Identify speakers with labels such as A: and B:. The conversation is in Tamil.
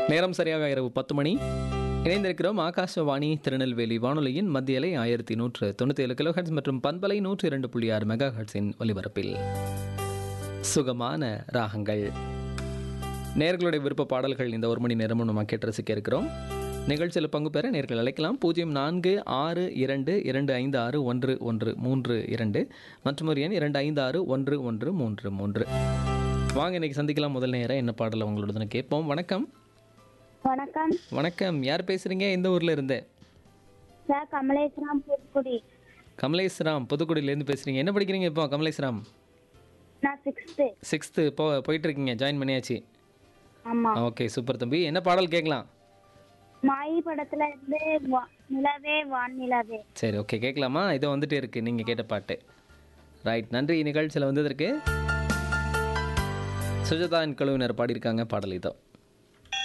A: நேரம் சரியாக இரவு பத்து மணி இணைந்திருக்கிறோம் ஆகாசவாணி திருநெல்வேலி வானொலியின் மத்தியலை ஆயிரத்தி நூற்று தொண்ணூற்றி ஏழு கிலோஹெட்ஸ் மற்றும் பண்பலை நூற்றி இரண்டு புள்ளி ஆறு மெகா ஹெட்ஸின் ஒலிபரப்பில் சுகமான ராகங்கள் நேர்களுடைய விருப்ப பாடல்கள் இந்த ஒரு மணி நேரமும் நம்ம கேட்டு ரசிக்க இருக்கிறோம் நிகழ்ச்சியில் பங்கு பெற நேர்கள் அழைக்கலாம் பூஜ்ஜியம் நான்கு ஆறு இரண்டு இரண்டு ஐந்து ஆறு ஒன்று ஒன்று மூன்று இரண்டு மற்றும் ஒரு எண் இரண்டு ஐந்து ஆறு ஒன்று ஒன்று மூன்று மூன்று வாங்க இன்னைக்கு சந்திக்கலாம் முதல் நேரம் என்ன பாடலை உங்களோட கேட்போம் வணக்கம்
B: வணக்கம்
A: வணக்கம் யார் பேசுறீங்க எந்த ஊர்ல இருந்து
B: சார் கமலேஸ்வரம் புதுக்குடி
A: கமலேஸ்வரம் புதுக்குடியிலேருந்து பேசுறீங்க என்ன படிக்கிறீங்க இப்போ கமலேஸ்வரம்
B: நான் சிக்ஸ்த்து
A: சிக்ஸ்த்து போ போயிட்டு இருக்கீங்க ஜாயின் பண்ணியாச்சு
B: ஆமா
A: ஓகே சூப்பர் தம்பி என்ன பாடல் கேட்கலாம்
B: மாயி படத்துல இருந்து வா- நிலவே வான் நிலவே
A: சரி ஓகே கேட்கலாமா இதோ வந்துட்டே இருக்கு நீங்கள் கேட்ட பாட்டு ரைட் நன்றி நிகழ்ச்சியில் வந்ததற்கு சுஜாதா என் குழுவினர் பாடியிருக்காங்க பாடல் இதோ